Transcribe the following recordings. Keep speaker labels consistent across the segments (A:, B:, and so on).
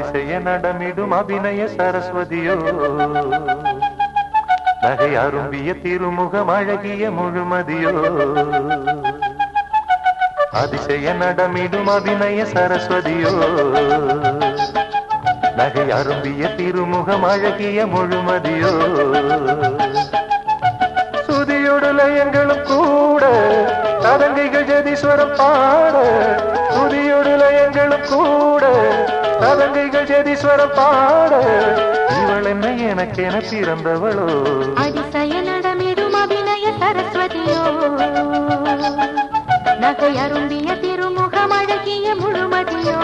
A: அதிசய நடமிடும் அபிநய சரஸ்வதியோ நகை அரும்பிய திருமுகம் அழகிய முழுமதியோ அதிசய நடமிடும் அபிநய சரஸ்வதியோ நகை அரும்பிய திருமுகம் அழகிய முழுமதியோ சுதியோடு லயங்களும் கூட சதங்கைகள் ஜதீஸ்வரம் பாட சுதியோடு லயங்களும் கூட சதங்கைகள் ஜதீஸ்வரம் பாட இவள் என்ன எனக்கென பிறந்தவளோ
B: அதிசய நடமிடும் அபிநய சரஸ்வதியோ நகை அரும்பிய திருமுகம் அழகிய முழுமதியோ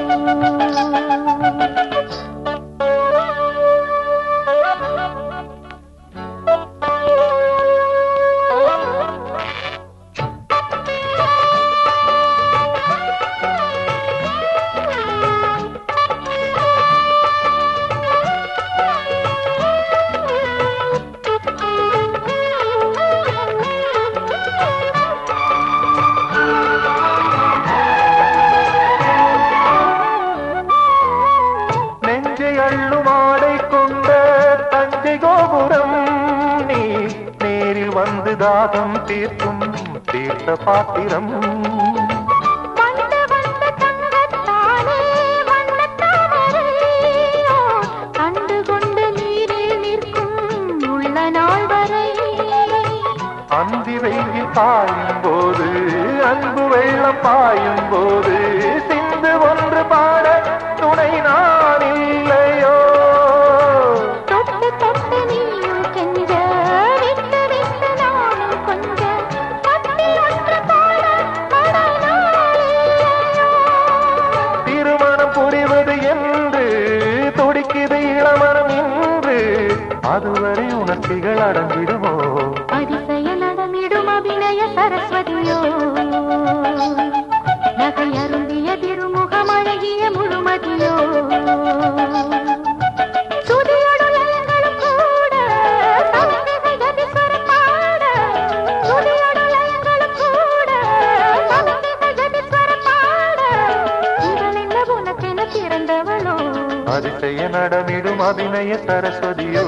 A: நெஞ்சை அள்ளும் ஆடை கொண்ட தஞ்சை கோபுரம் நீ நேரில் வந்து தாகம் தீர்க்கும் தீர்த்த பாத்திரம்
B: வந்த வந்த தங்கத்தானே வண்ணத் தாமரையோ, கண்டு கொண்டு நீரில் நிற்கும் உள்ள நாள் வரை
A: அந்தி வெயில் பாயும் போது அன்பு வெள்ளம் பாயும் போது சிந்து ஒன்று பாட துணை நான் இல்லையோ
B: தொட்டு தொட்டு நீயும் கெஞ்ச விட்டு விட்டு நானும் கொஞ்ச பத்தி ஒன்று பாட படநாளில்லையோ
A: திருமணம் புரிவது என்று துடிக்குது இளமனம் இன்று அதுவரை உணர்ச்சிகள் அடங்கிடுமோ
B: அதிசய நடமிடும் அபிநய சரஸ்வதியோ நகை அருந்திய திருமுகம் அழகிய முழுமதியோ சுதியோடு லயங்களும் கூட சமிகைகள் ஜதீஸ்வரம் பாட சுதியோடு லயங்களும் கூட சமிகைகள் ஜதீஸ்வரம் பாட இவள் என்ன உனக்கென பிறந்தவளோ
A: அதிசய நடமிடும் அபிநய சரஸ்வதியோ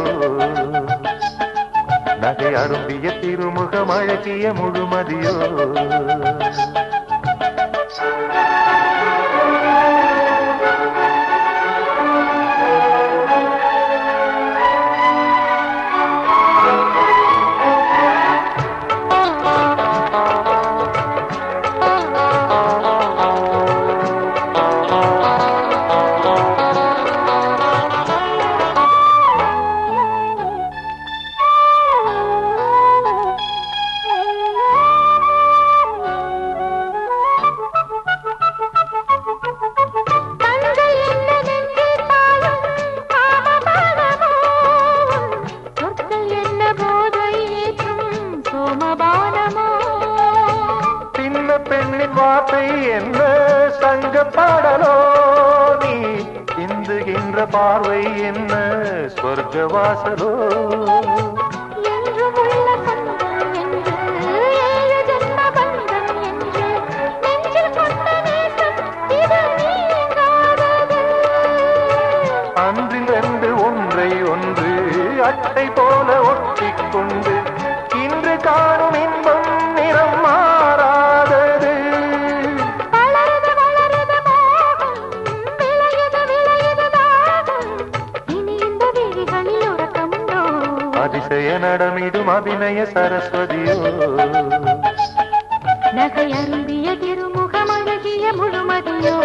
A: நகை அரும்பிய திருமுகம் அழகிய முழுமதியோ
B: தங்கை என்ன நெஞ்சிட்டாலும் காமபானமோ சொற்கள் என்ன போதை ஏற்றும் சோமபானமோ
A: சின்ன பெண்ணின் வார்த்தை என்ன சங்க பாடலோ நீ இந்துகின்ற பார்வை என்ன சொர்க்க வாசலோ
B: என்றும் உள்ள சொந்தம் என்று ஏழு ஜென்ம பந்தம் என்று நெஞ்சில் கொண்ட நேசம் இது நீங்காதது
A: அன்றில் ரெண்டு ஒன்றை ஒன்று அட்டை போல ஒட்டிக்கொண்டு இன்று காணும் இன்பம் நிறம் மாறாதது
B: வளருது வளருது மோகம் விளையுது விளையுது தாகம் இனி இந்த விழிகளில் உறக்கமுண்டோ
A: அதிசய நடமிடும் அபிநய சரஸ்வதியோ
B: நகை அரும்பிய திருமுகம் அழகிய முழுமதியோ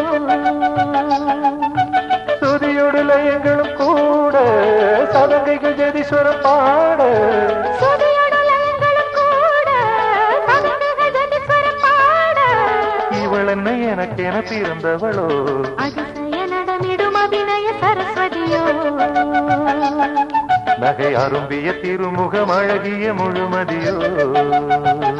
A: சுதியோடு லயங்களும் கூட சதங்கைகள் ஜதீஸ்வரம் பாட
B: சுதியோடு லயங்களும் கூட சதங்கைகள் ஜதீஸ்வரம் பாட
A: இவள் என்ன எனக்கென பிறந்தவளோ
B: அதிசய நடமிடும் அபிநய சரஸ்வதியோ
A: நகை அரும்பிய திருமுகம் அழகிய முழுமதியோ